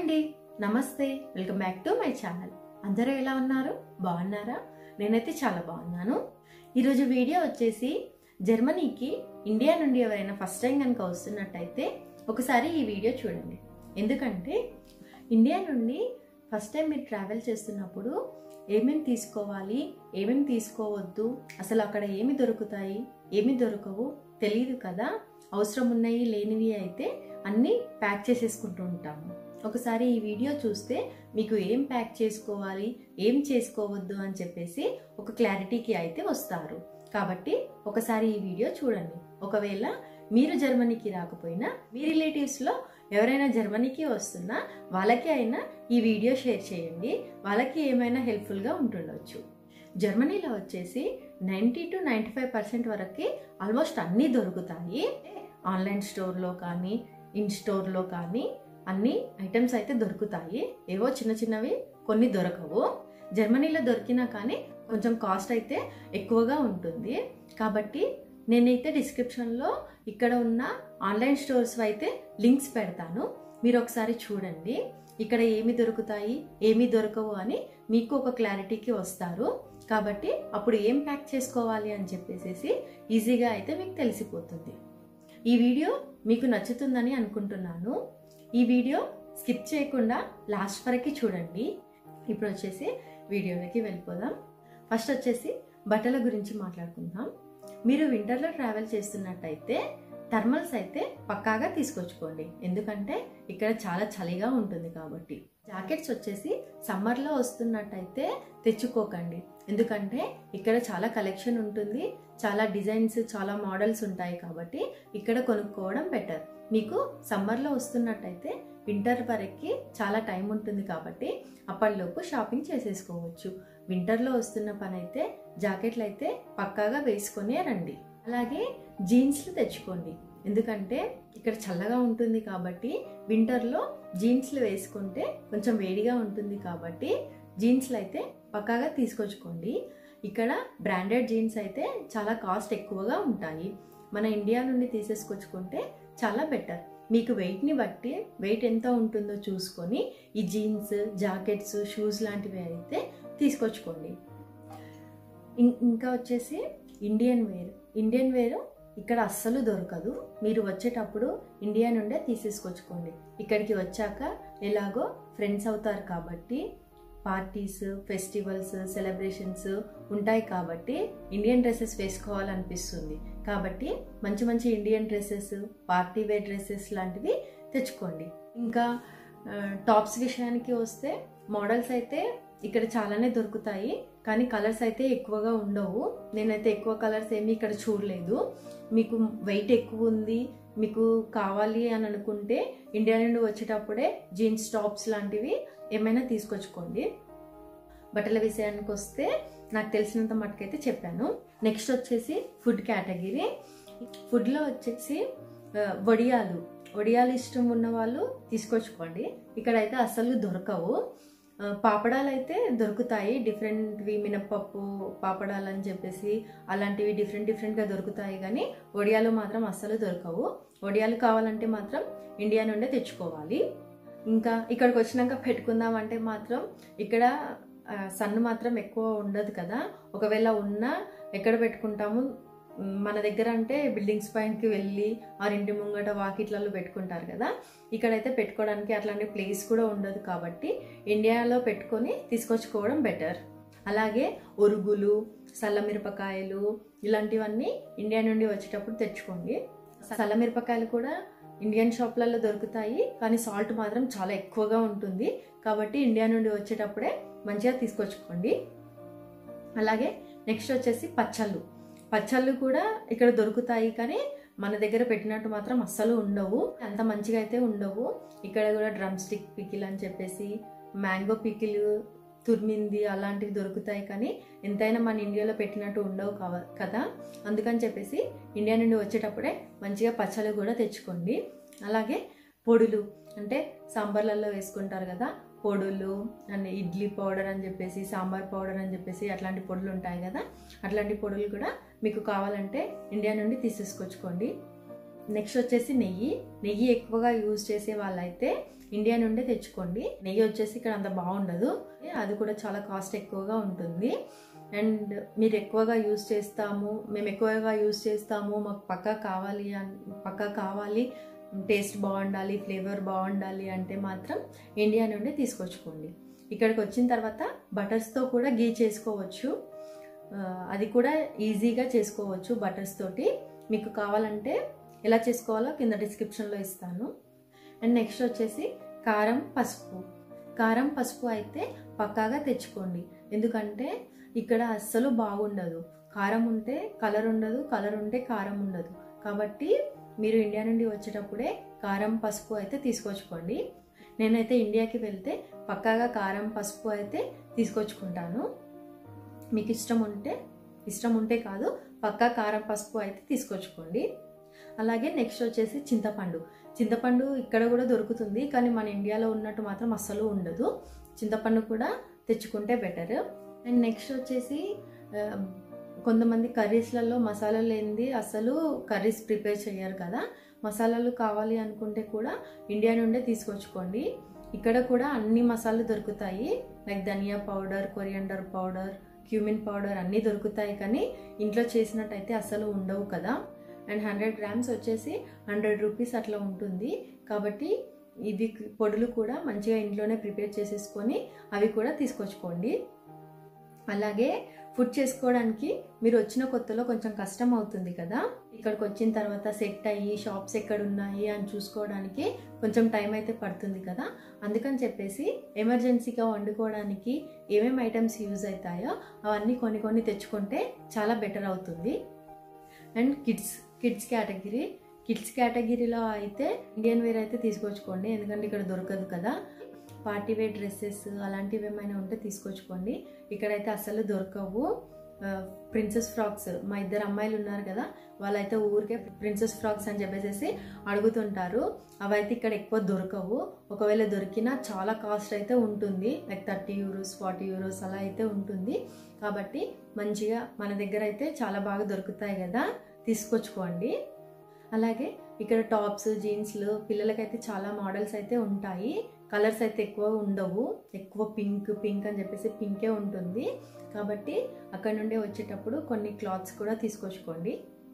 అండి namaste welcome back to my channel అందరూ ఎలా ఉన్నారు బాగున్నారా నేనైతే చాలా బాగున్నాను ఈరోజు వీడియో వచ్చేసి జర్మనీకి ఇండియా నుండి ఎవరైనా ఫస్ట్ టైం కనుక వస్తున్నట్టయితే ఒకసారి ఈ వీడియో చూడండి ఎందుకంటే ఇండియా నుండి ఫస్ట్ టైం మీరు ట్రావెల్ చేస్తున్నప్పుడు ఏమేమి తీసుకోవాలి ఏమేమి తీసుకోవద్దు అసలు అక్కడ ఏమి దొరుకుతాయి ఏమి దొరకవు తెలియదు కదా అవసరం ఉన్నాయి లేనివి అయితే అన్నీ ప్యాక్ చేసేసుకుంటూ ఉంటాము ఒకసారి ఈ వీడియో చూస్తే మీకు ఏం ప్యాక్ చేసుకోవాలి ఏం చేసుకోవద్దు అని చెప్పేసి ఒక క్లారిటీకి అయితే వస్తారు కాబట్టి ఒకసారి ఈ వీడియో చూడండి ఒకవేళ మీరు జర్మనీకి రాకపోయినా మీ రిలేటివ్స్లో ఎవరైనా జర్మనీకి వస్తున్నా వాళ్ళకి అయినా ఈ వీడియో షేర్ చేయండి వాళ్ళకి ఏమైనా హెల్ప్ఫుల్గా ఉంటుండొచ్చు జర్మనీలో వచ్చేసి ninety to ninety five percent వరకు ఆల్మోస్ట్ అన్నీ దొరుకుతాయి ఆన్లైన్ స్టోర్లో కానీ ఇన్ స్టోర్లో కానీ అన్ని ఐటమ్స్ అయితే దొరుకుతాయి ఏవో చిన్న చిన్నవి కొన్ని దొరకవు జర్మనీలో దొరికినా కానీ కొంచెం కాస్ట్ అయితే ఎక్కువగా ఉంటుంది కాబట్టి నేనైతే డిస్క్రిప్షన్లో ఇక్కడ ఉన్న ఆన్లైన్ స్టోర్స్ అయితే లింక్స్ పెడతాను మీరు ఒకసారి చూడండి ఇక్కడ ఏమి దొరుకుతాయి ఏమి దొరకవు అని మీకు ఒక క్లారిటీకి వస్తారు కాబట్టి అప్పుడు ఏం ప్యాక్ చేసుకోవాలి అని చెప్పేసి ఈజీగా అయితే మీకు తెలిసిపోతుంది ఈ వీడియో మీకు నచ్చుతుందని అనుకుంటున్నాను ఈ వీడియో స్కిప్ చేయకుండా లాస్ట్ వరకు చూడండి ఇప్పుడు వచ్చేసి వీడియోలోకి వెళ్ళిపోదాం ఫస్ట్ వచ్చేసి బట్టల గురించి మాట్లాడుకుందాం మీరు వింటర్లో ట్రావెల్ చేస్తున్నట్టయితే థర్మల్స్ అయితే పక్కాగా తీసుకొచ్చుకోండి ఎందుకంటే ఇక్కడ చాలా చలిగా ఉంటుంది కాబట్టి జాకెట్స్ వచ్చేసి సమ్మర్లో వస్తున్నట్టయితే తెచ్చుకోకండి ఎందుకంటే ఇక్కడ చాలా కలెక్షన్ ఉంటుంది చాలా డిజైన్స్ చాలా మోడల్స్ ఉంటాయి కాబట్టి ఇక్కడ కొనుక్కోవడం బెటర్ మీకు సమ్మర్లో వస్తున్నట్టయితే వింటర్ వరకు చాలా టైం ఉంటుంది కాబట్టి అప్పటిలోపు షాపింగ్ చేసేసుకోవచ్చు వింటర్లో వస్తున్న పని అయితే జాకెట్లు అయితే పక్కాగా వేసుకొని రండి అలాగే జీన్స్లు తెచ్చుకోండి ఎందుకంటే ఇక్కడ చల్లగా ఉంటుంది కాబట్టి వింటర్లో జీన్స్లు వేసుకుంటే కొంచెం వేడిగా ఉంటుంది కాబట్టి జీన్స్లు అయితే పక్కాగా తీసుకొచ్చుకోండి ఇక్కడ బ్రాండెడ్ జీన్స్ అయితే చాలా కాస్ట్ ఎక్కువగా ఉంటాయి మన ఇండియా నుండి తీసేసుకొచ్చుకుంటే చాలా బెటర్ మీకు వెయిట్ని బట్టి వెయిట్ ఎంత ఉంటుందో చూసుకొని ఈ జీన్స్ జాకెట్స్ షూస్ లాంటివి అయితే తీసుకొచ్చుకోండి ఇంకా వచ్చేసి ఇండియన్ వేర్ ఇండియన్ వేర్ ఇక్కడ అస్సలు దొరకదు మీరు వచ్చేటప్పుడు ఇండియా నుండే తీసేసుకొచ్చుకోండి ఇక్కడికి వచ్చాక ఎలాగో ఫ్రెండ్స్ అవుతారు కాబట్టి పార్టీస్ ఫెస్టివల్స్ సెలబ్రేషన్స్ ఉంటాయి కాబట్టి ఇండియన్ డ్రెస్సెస్ వేసుకోవాలనిపిస్తుంది కాబట్టి మంచి మంచి Indian dresses party wear dresses లాంటివి తెచ్చుకోండి ఇంకా టాప్స్ విషయానికి వస్తే మోడల్స్ అయితే ఇక్కడ చాలానే దొరుకుతాయి కానీ కలర్స్ అయితే ఎక్కువగా ఉండవు నేనైతే ఎక్కువ కలర్స్ ఏమి ఇక్కడ చూడలేదు మీకు వెయిట్ ఎక్కువ ఉంది మీకు కావాలి అని అనుకుంటే ఇండియా నుండి వచ్చేటప్పుడే జీన్స్ టాప్స్ లాంటివి ఏమైనా తీసుకొచ్చుకోండి బట్టల విషయానికి వస్తే నాకు తెలిసినంత మటుకైతే చెప్పాను నెక్స్ట్ వచ్చేసి ఫుడ్ కేటగిరీ ఫుడ్లో వచ్చేసి వడియాలు వడియాలు ఇష్టం ఉన్న వాళ్ళు తీసుకొచ్చుకోండి ఇక్కడైతే అసలు దొరకవు పాపడాలు అయితే దొరుకుతాయి డిఫరెంట్వి మినప్పప్పు పాపడాలు అని చెప్పేసి అలాంటివి డిఫరెంట్ డిఫరెంట్గా దొరుకుతాయి కానీ వడియాలు మాత్రం అస్సలు దొరకవు వడియాలు కావాలంటే మాత్రం ఇండియా నుండే తెచ్చుకోవాలి ఇంకా ఇక్కడికి వచ్చినాక పెట్టుకుందాం అంటే మాత్రం ఇక్కడ సన్ మాత్రం ఎక్కువ ఉండదు కదా ఒకవేళ ఉన్నా ఎక్కడ పెట్టుకుంటాము మన దగ్గర అంటే బిల్డింగ్స్ పైనకి వెళ్ళి ఆ ఇంటి ముంగట వాకిట్లలో పెట్టుకుంటారు కదా ఇక్కడైతే పెట్టుకోవడానికి అట్లాంటి ప్లేస్ కూడా ఉండదు కాబట్టి ఇండియాలో పెట్టుకొని తీసుకొచ్చుకోవడం బెటర్ అలాగే ఒరుగులు సల్లమిరపకాయలు ఇలాంటివన్నీ ఇండియా నుండి వచ్చేటప్పుడు తెచ్చుకోండి సల్లమిరపకాయలు కూడా ఇండియన్ షాప్లలో దొరుకుతాయి కానీ సాల్ట్ మాత్రం చాలా ఎక్కువగా ఉంటుంది కాబట్టి ఇండియా నుండి వచ్చేటప్పుడే మంచిగా తీసుకొచ్చుకోండి అలాగే నెక్స్ట్ వచ్చేసి పచ్చళ్ళు పచ్చళ్ళు కూడా ఇక్కడ దొరుకుతాయి కానీ మన దగ్గర పెట్టినట్టు మాత్రం అస్సలు ఉండవు అంత మంచిగా అయితే ఉండవు ఇక్కడ కూడా డ్రమ్ స్టిక్ పికిల్ అని చెప్పేసి మ్యాంగో పికిల్ తుర్మింది అలాంటివి దొరుకుతాయి కానీ ఎంతైనా మన ఇండియాలో పెట్టినట్టు ఉండవు కదా అందుకని చెప్పేసి ఇండియా నుండి వచ్చేటప్పుడే మంచిగా పచ్చళ్ళు కూడా తెచ్చుకోండి అలాగే పొడులు అంటే సాంబార్లలో వేసుకుంటారు కదా పొడులు అండ్ ఇడ్లీ పౌడర్ అని చెప్పేసి సాంబార్ పౌడర్ అని చెప్పేసి అట్లాంటి పొడులు ఉంటాయి కదా అట్లాంటి పొడులు కూడా మీకు కావాలంటే ఇండియా నుండి తీసేసుకొచ్చుకోండి నెక్స్ట్ వచ్చేసి నెయ్యి నెయ్యి ఎక్కువగా యూజ్ చేసే వాళ్ళైతే ఇండియా నుండే తెచ్చుకోండి నెయ్యి వచ్చేసి ఇక్కడ అంత బాగుండదు అది కూడా చాలా కాస్ట్ ఎక్కువగా ఉంటుంది అండ్ మీరు ఎక్కువగా యూస్ చేస్తాము మేము ఎక్కువగా యూస్ చేస్తాము మాకు పక్కా కావాలి అన్ పక్కా కావాలి టేస్ట్ బాగుండాలి ఫ్లేవర్ బాగుండాలి అంటే మాత్రం ఇండియా నుండి తీసుకొచ్చుకోండి ఇక్కడికి వచ్చిన తర్వాత బటర్స్తో కూడా గీ చేసుకోవచ్చు ఆ, అది కూడా ఈజీగా చేసుకోవచ్చు బటర్స్ తోటి మీకు కావాలంటే ఎలా చేసుకోవాలో కింద డిస్క్రిప్షన్లో ఇస్తాను అండ్ నెక్స్ట్ వచ్చేసి కారం పసుపు కారం పసుపు అయితే పక్కాగా తెచ్చుకోండి ఎందుకంటే ఇక్కడ అస్సలు బాగుండదు కారం ఉంటే కలర్ ఉండదు కలర్ ఉంటే కారం ఉండదు కాబట్టి మీరు ఇండియా నుండి వచ్చేటప్పుడే కారం పసుపు అయితే తీసుకొచ్చుకోండి నేనైతే ఇండియాకి వెళ్తే పక్కాగా కారం పసుపు అయితే తీసుకొచ్చుకుంటాను మీకు ఇష్టం ఉంటే ఇష్టం ఉంటే కాదు పక్కా కారం పసుపు అయితే తీసుకొచ్చుకోండి అలాగే నెక్స్ట్ వచ్చేసి చింతపండు చింతపండు ఇక్కడ కూడా దొరుకుతుంది కానీ మన ఇండియాలో ఉన్నట్టు మాత్రం అస్సలు ఉండదు చింతపండు కూడా తెచ్చుకుంటే బెటర్ అండ్ నెక్స్ట్ వచ్చేసి ఆ, కొంతమంది కర్రీస్లలో మసాలాలు లేనిది అసలు కర్రీస్ ప్రిపేర్ చేయరు కదా మసాలాలు కావాలి అనుకుంటే కూడా ఇండియా నుండే తీసుకొచ్చుకోండి ఇక్కడ కూడా అన్ని మసాలాలు దొరుకుతాయి like dhania powder coriander powder cumin powder అన్నీ దొరుకుతాయి కానీ ఇంట్లో చేసినట్టయితే అసలు ఉండవు కదా అండ్ హండ్రెడ్ గ్రామ్స్ వచ్చేసి హండ్రెడ్ రూపీస్ అట్లా ఉంటుంది కాబట్టి ఇవి పొడులు కూడా మంచిగా ఇంట్లోనే ప్రిపేర్ చేసేసుకొని అవి కూడా తీసుకొచ్చుకోండి అలాగే ఫుడ్ చేసుకోవడానికి మీరు వచ్చిన కొత్తలో కొంచెం కష్టం అవుతుంది కదా ఇక్కడికి వచ్చిన తర్వాత సెట్ అయ్యి షాప్స్ ఎక్కడ ఉన్నాయి అని చూసుకోవడానికి కొంచెం టైం అయితే పడుతుంది కదా అందుకని చెప్పేసి ఎమర్జెన్సీగా వండుకోవడానికి ఏమేమి ఐటమ్స్ యూజ్ అవుతాయో అవన్నీ కొన్ని కొన్ని తెచ్చుకుంటే చాలా బెటర్ అవుతుంది and kids kids category kids కేటగిరీలో అయితే ఇండియన్ వేర్ అయితే తీసుకొచ్చుకోండి ఎందుకంటే ఇక్కడ దొరకదు కదా పార్టీ వేర్ డ్రెస్సెస్ అలాంటివి ఏమైనా ఉంటే తీసుకొచ్చుకోండి ఇక్కడైతే అసలు దొరకవు ప్రిన్సెస్ ఫ్రాక్స్ మా ఇద్దరు అమ్మాయిలు ఉన్నారు కదా వాళ్ళైతే ఊరికే ప్రిన్సెస్ ఫ్రాక్స్ అని చెప్పేసి అడుగుతుంటారు అవైతే ఇక్కడ ఎక్కువ దొరకవు ఒకవేళ దొరికినా చాలా కాస్ట్ అయితే ఉంటుంది like thirty euros forty euros అలా అయితే ఉంటుంది కాబట్టి మంచిగా మన దగ్గర అయితే చాలా బాగా దొరుకుతాయి కదా తీసుకొచ్చుకోండి అలాగే ఇక్కడ టాప్స్ జీన్స్లు పిల్లలకైతే చాలా మోడల్స్ అయితే ఉంటాయి కలర్స్ అయితే ఎక్కువ ఉండవు ఎక్కువ పింక్ పింక్ అని చెప్పేసి పింకే ఉంటుంది కాబట్టి అక్కడ నుండి వచ్చేటప్పుడు కొన్ని క్లాత్స్ కూడా తీసుకొచ్చుకోండి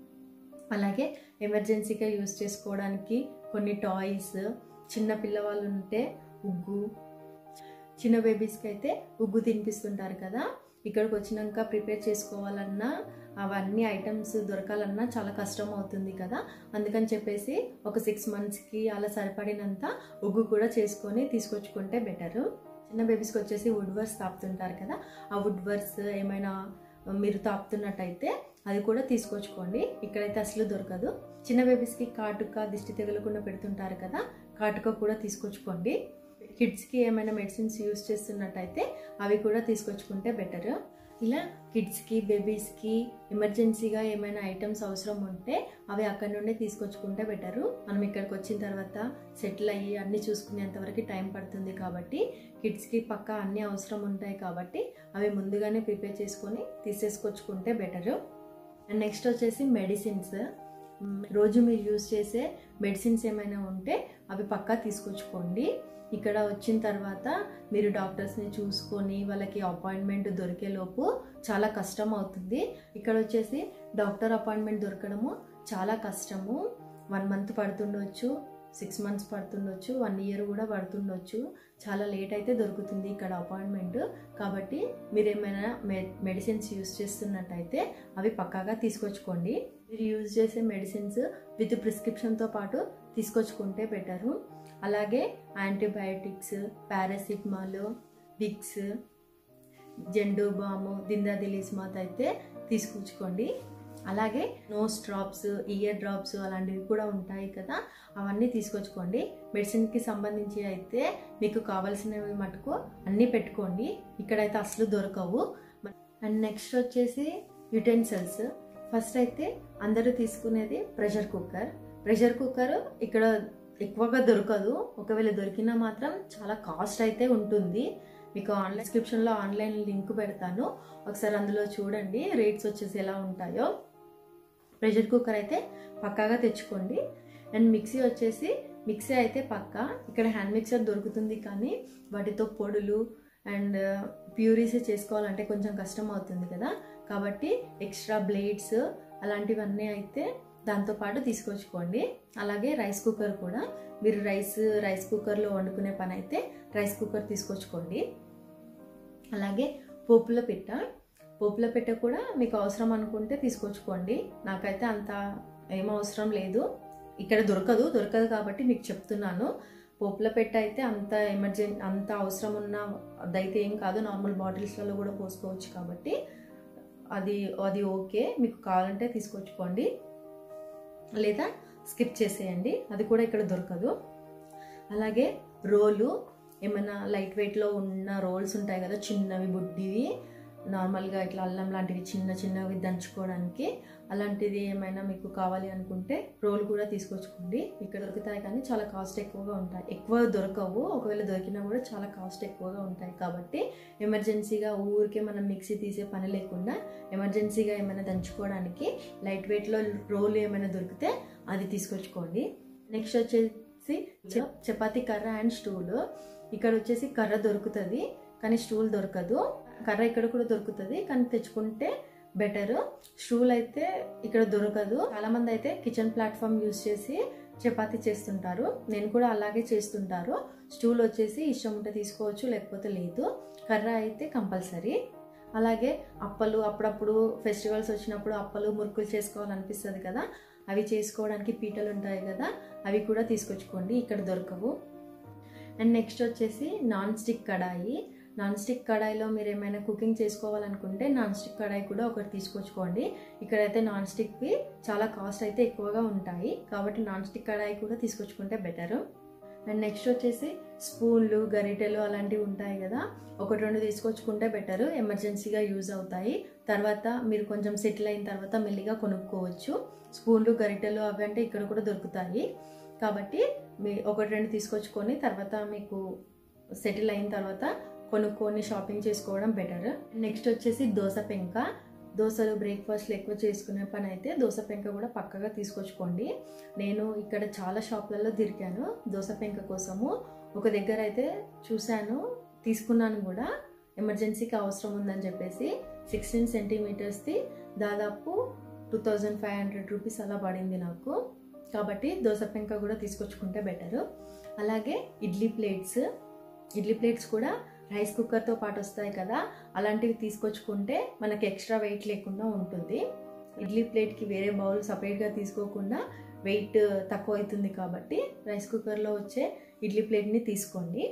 అలాగే ఎమర్జెన్సీగా యూస్ చేసుకోవడానికి కొన్ని టాయ్స్ చిన్న పిల్లవాళ్ళు ఉంటే ఉగ్గు చిన్న బేబీస్కి అయితే ఉగ్గు తినిపిస్తుంటారు కదా ఇక్కడికి వచ్చినాక ప్రిపేర్ చేసుకోవాలన్నా అవన్నీ ఐటమ్స్ దొరకాలన్నా చాలా కష్టం అవుతుంది కదా అందుకని చెప్పేసి ఒక సిక్స్ మంత్స్కి అలా సరిపడినంత ఉగ్గు కూడా చేసుకొని తీసుకొచ్చుకుంటే బెటరు చిన్న బేబీస్కి వచ్చేసి వుడ్ వర్స్ తాపుతుంటారు కదా ఆ వుడ్ వర్స్ ఏమైనా మీరు తాపుతున్నట్టయితే అది కూడా తీసుకొచ్చుకోండి ఇక్కడైతే అసలు దొరకదు చిన్న బేబీస్కి కాటుక దిష్టి తగలకుండా పెడుతుంటారు కదా కాటుక కూడా తీసుకొచ్చుకోండి కిడ్స్కి ఏమైనా మెడిసిన్స్ యూస్ చేస్తున్నట్టయితే అవి కూడా తీసుకొచ్చుకుంటే బెటర్ ఇలా కిడ్స్కి బేబీస్కి ఎమర్జెన్సీగా ఏమైనా ఐటమ్స్ అవసరం ఉంటే అవి అక్కడ నుండే తీసుకొచ్చుకుంటే బెటరు మనం ఇక్కడికి వచ్చిన తర్వాత సెటిల్ అయ్యి అన్నీ చూసుకునేంత వరకు టైం పడుతుంది కాబట్టి కిడ్స్కి పక్కా అన్నీ అవసరం ఉంటాయి కాబట్టి అవి ముందుగానే ప్రిపేర్ చేసుకొని తీసేసుకొచ్చుకుంటే బెటరు అండ్ నెక్స్ట్ వచ్చేసి మెడిసిన్స్ రోజు మీరు యూస్ చేసే మెడిసిన్స్ ఏమైనా ఉంటే అవి పక్కా తీసుకొచ్చుకోండి ఇక్కడ వచ్చిన తర్వాత మీరు డాక్టర్స్ని చూసుకొని వాళ్ళకి అపాయింట్మెంట్ దొరికేలోపు చాలా కష్టం అవుతుంది ఇక్కడ వచ్చేసి డాక్టర్ అపాయింట్మెంట్ దొరకడము చాలా కష్టము వన్ మంత్ పడుతుండొచ్చు సిక్స్ మంత్స్ పడుతుండొచ్చు వన్ ఇయర్ కూడా పడుతుండొచ్చు చాలా లేట్ అయితే దొరుకుతుంది ఇక్కడ అపాయింట్మెంట్ కాబట్టి మీరు ఏమైనా మె మెడిసిన్స్ యూస్ చేస్తున్నట్టయితే అవి పక్కాగా తీసుకొచ్చుకోండి మీరు యూజ్ చేసే మెడిసిన్స్ విత్ ప్రిస్క్రిప్షన్తో పాటు తీసుకొచ్చుకుంటే బెటరు అలాగే antibiotics paracetamol Vicks Zandu balm దిందాదిలిస్మాత్ అయితే తీసుకొచ్చుకోండి అలాగే నోస్ డ్రాప్స్ ఇయర్ డ్రాప్స్ అలాంటివి కూడా ఉంటాయి కదా అవన్నీ తీసుకొచ్చుకోండి మెడిసిన్కి సంబంధించి అయితే మీకు కావాల్సినవి మటుకు అన్నీ పెట్టుకోండి ఇక్కడైతే అసలు దొరకవు అండ్ నెక్స్ట్ వచ్చేసి యుటెన్సిల్స్ ఫస్ట్ అయితే అందరూ తీసుకునేది ప్రెషర్ కుక్కర్ ప్రెషర్ కుక్కర్ ఇక్కడ ఎక్కువగా దొరకదు ఒకవేళ దొరికినా మాత్రం చాలా కాస్ట్ అయితే ఉంటుంది మీకు ఆన్లైన్ డిస్క్రిప్షన్లో ఆన్లైన్ లింక్ పెడతాను ఒకసారి అందులో చూడండి రేట్స్ వచ్చేసి ఎలా ఉంటాయో ప్రెషర్ కుక్కర్ అయితే పక్కాగా తెచ్చుకోండి అండ్ మిక్సీ వచ్చేసి మిక్సీ అయితే పక్క ఇక్కడ హ్యాండ్ మిక్సర్ దొరుకుతుంది కానీ వాటితో పొడులు అండ్ ప్యూరీస్ చేసుకోవాలంటే కొంచెం కష్టం అవుతుంది కదా కాబట్టి ఎక్స్ట్రా బ్లేడ్స్ అలాంటివన్నీ అయితే దాంతోపాటు తీసుకొచ్చుకోండి అలాగే రైస్ కుక్కర్ కూడా మీరు రైస్ రైస్ కుక్కర్లో వండుకునే పని అయితే రైస్ కుక్కర్ తీసుకొచ్చుకోండి అలాగే పోపుల పిట్ట పోపుల పిట్ట కూడా మీకు అవసరం అనుకుంటే తీసుకొచ్చుకోండి నాకైతే అంత ఏం అవసరం లేదు ఇక్కడ దొరకదు దొరకదు కాబట్టి మీకు చెప్తున్నాను పోపుల పెట్ట అయితే అంత ఎమర్జెన్ అంత అవసరం ఉన్న అదైతే ఏం కాదు నార్మల్ బాటిల్స్లలో కూడా పోసుకోవచ్చు కాబట్టి అది అది ఓకే మీకు కావాలంటే తీసుకొచ్చుకోండి లేదా స్కిప్ చేసేయండి అది కూడా ఇక్కడ దొరకదు అలాగే రోలు ఏమైనా లైట్ వెయిట్లో ఉన్న రోల్స్ ఉంటాయి కదా చిన్నవి బుడ్డివి నార్మల్గా ఇట్లా అల్లం లాంటివి చిన్న చిన్నవి దంచుకోవడానికి అలాంటిది ఏమైనా మీకు కావాలి అనుకుంటే రోల్ కూడా తీసుకొచ్చుకోండి ఇక్కడ దొరుకుతాయి కానీ చాలా కాస్ట్ ఎక్కువగా ఉంటాయి ఎక్కువ దొరకవు ఒకవేళ దొరికినా కూడా చాలా కాస్ట్ ఎక్కువగా ఉంటాయి కాబట్టి ఎమర్జెన్సీగా ఊరికే మనం మిక్సీ తీసే పని లేకుండా ఎమర్జెన్సీగా ఏమైనా దంచుకోవడానికి లైట్ వెయిట్లో రోల్ ఏమైనా దొరికితే అది తీసుకొచ్చుకోండి నెక్స్ట్ వచ్చేసి చ- చపాతీ కర్ర అండ్ స్టూల్ ఇక్కడ వచ్చేసి కర్ర దొరుకుతుంది కానీ స్టూల్ దొరకదు కర్ర ఇక్కడ కూడా దొరుకుతుంది కానీ తెచ్చుకుంటే బెటర్ స్టూల్ అయితే ఇక్కడ దొరకదు చాలా మంది అయితే కిచెన్ ప్లాట్ఫామ్ యూస్ చేసి చపాతీ చేస్తుంటారు నేను కూడా అలాగే చేస్తుంటారు స్టూల్ వచ్చేసి ఇష్టం ఉంటే తీసుకోవచ్చు లేకపోతే లేదు కర్ర అయితే కంపల్సరీ అలాగే అప్పలు అప్పుడప్పుడు ఫెస్టివల్స్ వచ్చినప్పుడు అప్పలు మురుకులు చేసుకోవాలనిపిస్తుంది కదా అవి చేసుకోవడానికి పీటలు ఉంటాయి కదా అవి కూడా తీసుకొచ్చుకోండి ఇక్కడ దొరకవు అండ్ నెక్స్ట్ వచ్చేసి non stick kadai non stick కడాయిలో మీరు ఏమైనా కుకింగ్ చేసుకోవాలనుకుంటే నాన్ స్టిక్ కడాయి కూడా ఒకటి తీసుకొచ్చుకోండి ఇక్కడైతే నాన్ స్టిక్వి చాలా కాస్ట్ అయితే ఎక్కువగా ఉంటాయి కాబట్టి నాన్ స్టిక్ కడాయి కూడా తీసుకొచ్చుకుంటే బెటర్ అండ్ నెక్స్ట్ వచ్చేసి స్పూన్లు గరిటెలు అలాంటివి ఉంటాయి కదా ఒకటి రెండు తీసుకొచ్చుకుంటే బెటర్ ఎమర్జెన్సీగా యూజ్ అవుతాయి తర్వాత మీరు కొంచెం సెటిల్ అయిన తర్వాత మెల్లిగా కొనుక్కోవచ్చు స్పూన్లు గరిటెలు అవి అంటే ఇక్కడ కూడా దొరుకుతాయి కాబట్టి మీ ఒకటి రెండు తీసుకొచ్చుకొని తర్వాత మీకు సెటిల్ అయిన తర్వాత కొనుక్కొని షాపింగ్ చేసుకోవడం బెటర్ నెక్స్ట్ వచ్చేసి దోశ పెంక దోశలు బ్రేక్ఫాస్ట్లు ఎక్కువ చేసుకునే పని అయితే దోశ పెంక కూడా పక్కగా తీసుకొచ్చుకోండి నేను ఇక్కడ చాలా షాప్లలో తిరిగాను దోశ పెంక కోసము ఒక దగ్గర అయితే చూశాను తీసుకున్నాను కూడా ఎమర్జెన్సీకి అవసరం ఉందని చెప్పేసి సిక్స్టీన్ సెంటీమీటర్స్ది దాదాపు two thousand five hundred rupees అలా పడింది నాకు కాబట్టి దోశ పెంక కూడా తీసుకొచ్చుకుంటే బెటరు అలాగే ఇడ్లీ ప్లేట్స్ ఇడ్లీ ప్లేట్స్ కూడా రైస్ కుక్కర్తో పాటు వస్తాయి కదా అలాంటివి తీసుకొచ్చుకుంటే మనకి ఎక్స్ట్రా వెయిట్ లేకుండా ఉంటుంది ఇడ్లీ ప్లేట్కి వేరే బౌల్ సపరేట్గా తీసుకోకుండా వెయిట్ తక్కువ అవుతుంది కాబట్టి రైస్ కుక్కర్లో వచ్చే ఇడ్లీ ప్లేట్ని తీసుకోండి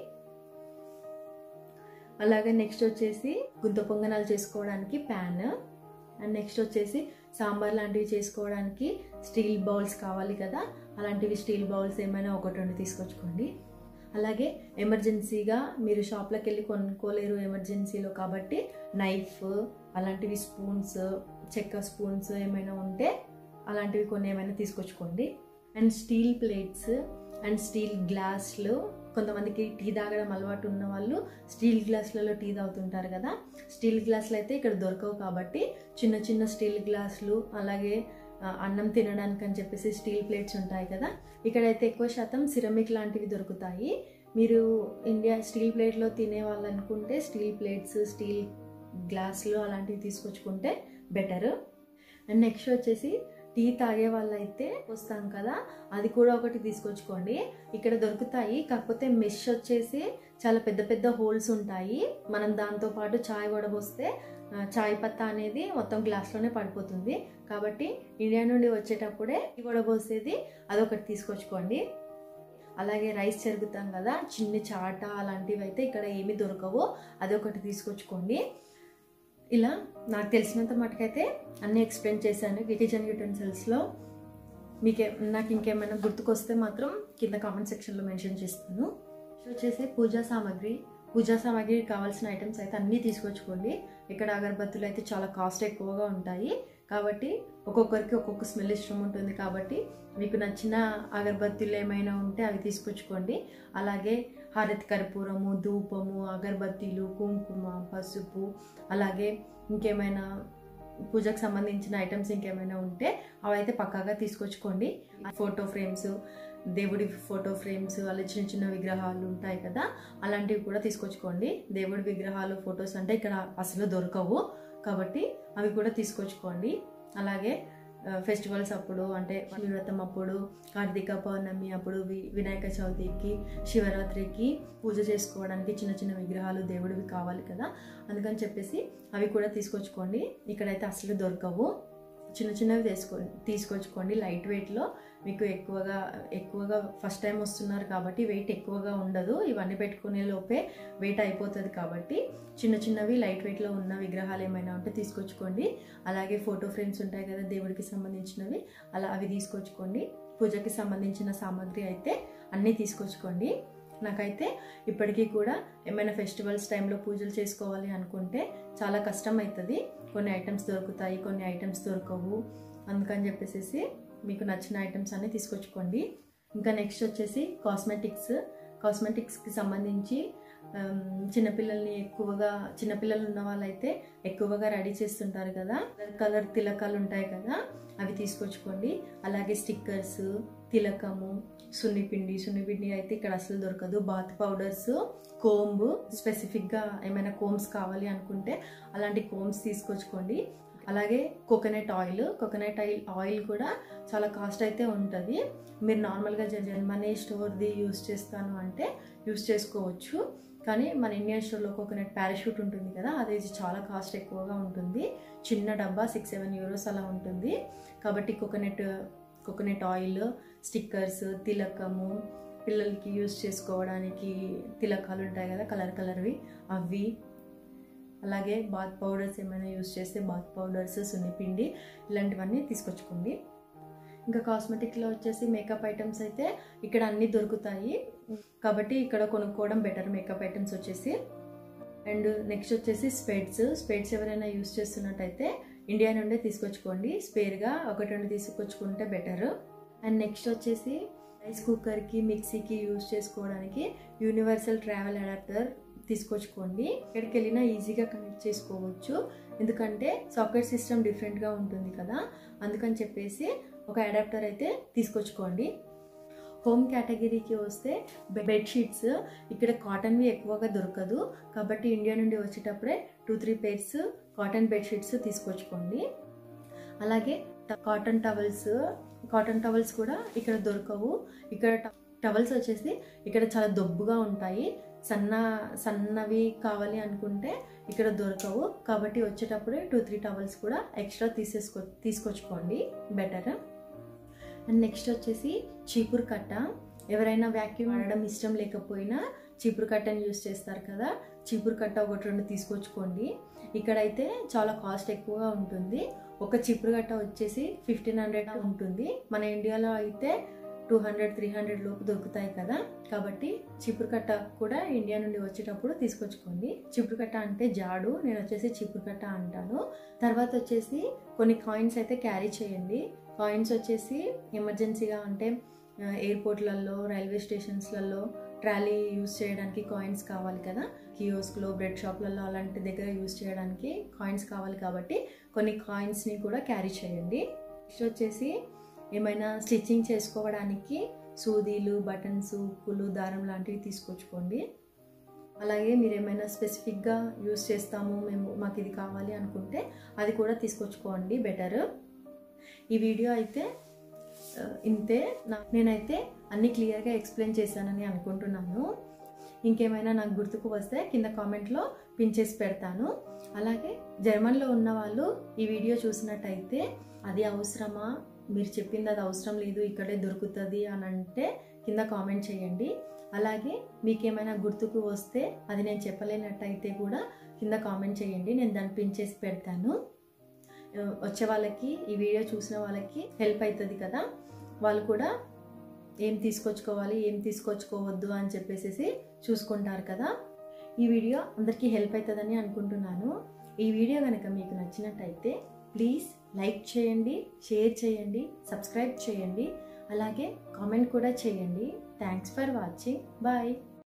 అలాగే నెక్స్ట్ వచ్చేసి గుంత పొంగనాలు చేసుకోవడానికి ప్యాన్ అండ్ నెక్స్ట్ వచ్చేసి సాంబార్ లాంటివి చేసుకోవడానికి స్టీల్ బౌల్స్ కావాలి కదా అలాంటివి స్టీల్ బౌల్స్ ఏమైనా ఒకటి రెండు తీసుకొచ్చుకోండి అలాగే ఎమర్జెన్సీగా మీరు షాప్లోకి వెళ్ళి కొనుక్కోలేరు ఎమర్జెన్సీలో కాబట్టి నైఫ్ అలాంటివి స్పూన్స్ చెక్క స్పూన్స్ ఏమైనా ఉంటే అలాంటివి కొన్ని ఏమైనా తీసుకొచ్చుకోండి and steel plates and steel గ్లాస్లు కొంతమందికి టీ తాగడం అలవాటు ఉన్న వాళ్ళు స్టీల్ గ్లాసులలో టీ తాగుతుంటారు కదా స్టీల్ గ్లాసులు అయితే ఇక్కడ దొరకవు కాబట్టి చిన్న చిన్న స్టీల్ గ్లాసులు అలాగే ఆ, అన్నం తినడానికి అని చెప్పేసి స్టీల్ ప్లేట్స్ ఉంటాయి కదా ఇక్కడైతే ఎక్కువ శాతం సిరమిక్ లాంటివి దొరుకుతాయి మీరు ఇండియా స్టీల్ ప్లేట్లో తినే వాళ్ళు అనుకుంటే స్టీల్ ప్లేట్స్ స్టీల్ గ్లాసులు అలాంటివి తీసుకొచ్చుకుంటే బెటర్ అండ్ నెక్స్ట్ వచ్చేసి టీ తాగే వాళ్ళైతే వస్తాం కదా అది కూడా ఒకటి తీసుకొచ్చుకోండి ఇక్కడ దొరుకుతాయి కాకపోతే మెష్ వచ్చేసి చాలా పెద్ద పెద్ద హోల్స్ ఉంటాయి మనం దాంతో పాటు చాయ్ వడబోస్తే ఆ, చాయ్ పత్తా అనేది మొత్తం గ్లాస్లోనే పడిపోతుంది కాబట్టి ఇండియా నుండి వచ్చేటప్పుడే టీ వడబోసేది అదొకటి తీసుకొచ్చుకోండి అలాగే రైస్ చెరుగుతాం కదా చిన్న చాట అలాంటివి అయితే ఇక్కడ ఏమీ దొరకవు అదొకటి తీసుకొచ్చుకోండి ఇలా నాకు తెలిసినంత మటుకైతే అన్నీ ఎక్స్ప్లెయిన్ చేశాను కిచెన్ యూటెన్సిల్స్లో మీకే నాకు ఇంకేమైనా గుర్తుకొస్తే మాత్రం కింద కామెంట్ సెక్షన్లో మెన్షన్ చేస్తాను నెక్స్ట్ వచ్చేసి పూజా సామాగ్రి పూజా సామాగ్రి కావాల్సిన ఐటమ్స్ అయితే అన్నీ తీసుకొచ్చుకోండి ఇక్కడ అగరబత్తులు అయితే చాలా కాస్ట్ ఎక్కువగా ఉంటాయి కాబట్టి ఒక్కొక్కరికి ఒక్కొక్క స్మెల్ ఇష్టం ఉంటుంది కాబట్టి మీకు నచ్చిన అగరబత్తులు ఏమైనా ఉంటే అవి తీసుకొచ్చుకోండి అలాగే హారతి కర్పూరము ధూపము అగరబత్తీలు కుంకుమ పసుపు అలాగే ఇంకేమైనా పూజకు సంబంధించిన ఐటమ్స్ ఇంకేమైనా ఉంటే అవైతే పక్కాగా తీసుకొచ్చుకోండి ఫోటో ఫ్రేమ్స్ దేవుడి ఫోటో ఫ్రేమ్స్ అలా చిన్న చిన్న విగ్రహాలు ఉంటాయి కదా అలాంటివి కూడా తీసుకొచ్చుకోండి దేవుడి విగ్రహాలు ఫొటోస్ అంటే ఇక్కడ అసలు దొరకవు కాబట్టి అవి కూడా తీసుకొచ్చుకోండి అలాగే ఫెస్టివల్స్ అప్పుడు అంటే శివవ్రతం అప్పుడు కార్తీక పౌర్ణమి అప్పుడు వి- వినాయక చవితికి శివరాత్రికి పూజ చేసుకోవడానికి చిన్న చిన్న విగ్రహాలు దేవుడివి కావాలి కదా అందుకని చెప్పేసి అవి కూడా తీసుకొచ్చుకోండి ఇక్కడైతే అసలు దొరకవు చిన్న చిన్నవి తీసుకో తీసుకొచ్చుకోండి లైట్ వెయిట్లో మీకు ఎక్కువగా ఎక్కువగా ఫస్ట్ టైం వస్తున్నారు కాబట్టి వెయిట్ ఎక్కువగా ఉండదు ఇవన్నీ పెట్టుకునే లోపే వెయిట్ అయిపోతుంది కాబట్టి చిన్న చిన్నవి లైట్ వెయిట్లో ఉన్న విగ్రహాలు ఏమైనా ఉంటే తీసుకొచ్చుకోండి అలాగే ఫోటో ఫ్రేమ్స్ ఉంటాయి కదా దేవుడికి సంబంధించినవి అలా అవి తీసుకొచ్చుకోండి పూజకి సంబంధించిన సామాగ్రి అయితే అన్నీ తీసుకొచ్చుకోండి నాకైతే ఇప్పటికీ కూడా ఏమైనా ఫెస్టివల్స్ టైంలో పూజలు చేసుకోవాలి అనుకుంటే చాలా కష్టం అవుతుంది కొన్ని ఐటమ్స్ దొరుకుతాయి కొన్ని ఐటమ్స్ దొరకవు అందుకని చెప్పేసి మీకు నచ్చిన ఐటమ్స్ అన్నీ తీసుకొచ్చుకోండి ఇంకా నెక్స్ట్ వచ్చేసి కాస్మెటిక్స్ కాస్మెటిక్స్కి సంబంధించి ఆమ్, చిన్నపిల్లల్ని ఎక్కువగా చిన్నపిల్లలు ఉన్న వాళ్ళైతే ఎక్కువగా రెడీ చేస్తుంటారు కదా కలర్ తిలకాలు ఉంటాయి కదా అవి తీసుకొచ్చుకోండి అలాగే స్టిక్కర్స్ తిలకము సున్నిపిండి సున్నిపిండి అయితే ఇక్కడ అసలు దొరకదు బాత్ పౌడర్స్ కోంబు స్పెసిఫిక్గా ఏమైనా కోమ్స్ కావాలి అనుకుంటే అలాంటి కోమ్స్ తీసుకొచ్చుకోండి అలాగే coconut oil coconut oil oil కూడా చాలా కాస్ట్ అయితే ఉంటుంది మీరు నార్మల్గా జర్మనీ స్టోర్ది యూస్ చేస్తాను అంటే యూస్ చేసుకోవచ్చు కానీ మన ఇండియన్ స్టోర్లో కోకోనట్ పారాషూట్ ఉంటుంది కదా అది చాలా కాస్ట్ ఎక్కువగా ఉంటుంది చిన్న డబ్బా సిక్స్ సెవెన్ యూరోస్ అలా ఉంటుంది కాబట్టి కోకోనట్ కోకోనట్ ఆయిల్ స్టిక్కర్స్ తిలకము పిల్లలకి యూస్ చేసుకోవడానికి తిలకాలు ఉంటాయి కదా కలర్ కలర్వి అవి అలాగే బాత్ పౌడర్స్ ఏమైనా యూస్ చేస్తే బాత్ పౌడర్స్ సున్నిపిండి ఇలాంటివన్నీ తీసుకొచ్చుకోండి ఇంకా కాస్మెటిక్లో వచ్చేసి మేకప్ ఐటమ్స్ అయితే ఇక్కడ అన్నీ దొరుకుతాయి కాబట్టి ఇక్కడ కొనుక్కోవడం బెటర్ మేకప్ ఐటమ్స్ వచ్చేసి అండ్ నెక్స్ట్ వచ్చేసి స్పెడ్స్ స్పెడ్స్ ఎవరైనా యూస్ చేస్తున్నట్టయితే ఇండియా నుండే తీసుకొచ్చుకోండి స్పేర్గా ఒకటి రెండు తీసుకొచ్చుకుంటే బెటర్ అండ్ నెక్స్ట్ వచ్చేసి రైస్ కుక్కర్కి మిక్సీకి యూస్ చేసుకోవడానికి యూనివర్సల్ ట్రావెల్ అడాప్టర్ తీసుకొచ్చుకోండి ఎక్కడికి వెళ్ళినా ఈజీగా కనెక్ట్ చేసుకోవచ్చు ఎందుకంటే సాకెట్ సిస్టమ్ డిఫరెంట్గా ఉంటుంది కదా అందుకని చెప్పేసి ఒక అడాప్టర్ అయితే తీసుకొచ్చుకోండి హోమ్ కేటగిరీకి వస్తే బెడ్షీట్స్ ఇక్కడ కాటన్వి ఎక్కువగా దొరకదు కాబట్టి ఇండియా నుండి వచ్చేటప్పుడే two three pairs cotton bedsheets తీసుకొచ్చుకోండి అలాగే కాటన్ టవల్స్ కాటన్ టవల్స్ కూడా ఇక్కడ దొరకవు ఇక్కడ టవల్స్ వచ్చేసి ఇక్కడ చాలా దొబ్బుగా ఉంటాయి సన్న సన్నవి కావాలి అనుకుంటే ఇక్కడ దొరకవు కాబట్టి వచ్చేటప్పుడే టూ త్రీ టవల్స్ కూడా ఎక్స్ట్రా తీసేసుకో తీసుకొచ్చుకోండి బెటర్ అండ్ నెక్స్ట్ వచ్చేసి చీపురు కట్ట ఎవరైనా వ్యాక్యూమ్ ఆడడం ఇష్టం లేకపోయినా చీపురు కట్టని యూస్ చేస్తారు కదా చీపురు కట్ట ఒకటి రెండు తీసుకొచ్చుకోండి ఇక్కడైతే చాలా కాస్ట్ ఎక్కువగా ఉంటుంది ఒక చీపురు కట్ట వచ్చేసి ఫిఫ్టీన్ హండ్రెడ్ ఉంటుంది మన ఇండియాలో అయితే టూ హండ్రెడ్ త్రీ హండ్రెడ్ లోపు దొరుకుతాయి కదా కాబట్టి చీపురు కట్ట కూడా ఇండియా నుండి వచ్చేటప్పుడు తీసుకొచ్చుకోండి చీపురు కట్ట అంటే జాడు నేను వచ్చేసి చీపురు కట్ట అంటాను తర్వాత వచ్చేసి కొన్ని కాయిన్స్ అయితే క్యారీ చేయండి కాయిన్స్ వచ్చేసి ఎమర్జెన్సీగా అంటే ఆ, ఎయిర్పోర్ట్లలో రైల్వే స్టేషన్స్లలో ట్రాలీ యూస్ చేయడానికి కాయిన్స్ కావాలి కదా కియోస్క్లో బ్రెడ్ షాప్లలో అలాంటి దగ్గర యూస్ చేయడానికి కాయిన్స్ కావాలి కాబట్టి కొన్ని కాయిన్స్ని కూడా క్యారీ చేయండి నెక్స్ట్ వచ్చేసి ఏమైనా స్టిచ్చింగ్ చేసుకోవడానికి సూదీలు బటన్స్ ఉక్కులు దారం లాంటివి తీసుకొచ్చుకోండి అలాగే మీరు ఏమైనా స్పెసిఫిక్గా యూస్ చేస్తాము మేము మాకు ఇది కావాలి అనుకుంటే అది కూడా తీసుకొచ్చుకోండి బెటర్ ఈ వీడియో అయితే ఆ, ఇంతే నా- నేనైతే అన్ని క్లియర్గా ఎక్స్ప్లెయిన్ చేశానని అనుకుంటున్నాను ఇంకేమైనా నాకు గుర్తుకు వస్తే కింద కామెంట్లో పిన్ చేసి పెడతాను అలాగే జర్మన్లో ఉన్న వాళ్ళు ఈ వీడియో చూసినట్టయితే అది అవసరమా మీరు చెప్పింది అది అవసరం లేదు ఇక్కడే దొరుకుతుంది అని అంటే కింద కామెంట్ చేయండి అలాగే మీకేమైనా గుర్తుకు వస్తే అది నేను చెప్పలేనట్టయితే కూడా కింద కామెంట్ చేయండి నేను దాన్ని పిన్ చేసి పెడతాను ఆ, వచ్చే వాళ్ళకి ఈ వీడియో చూసిన వాళ్ళకి హెల్ప్ అవుతుంది కదా వాళ్ళు కూడా ఏం తీసుకొచ్చుకోవాలి ఏం తీసుకొచ్చుకోవద్దు అని చెప్పేసి చూసుకుంటారు కదా ఈ వీడియో అందరికీ హెల్ప్ అవుతుందని అనుకుంటున్నాను ఈ వీడియో కనుక మీకు నచ్చినట్టయితే ప్లీజ్ లైక్ చేయండి షేర్ చేయండి సబ్స్క్రైబ్ చేయండి అలాగే కామెంట్ కూడా చేయండి థ్యాంక్స్ ఫర్ వాచింగ్ బాయ్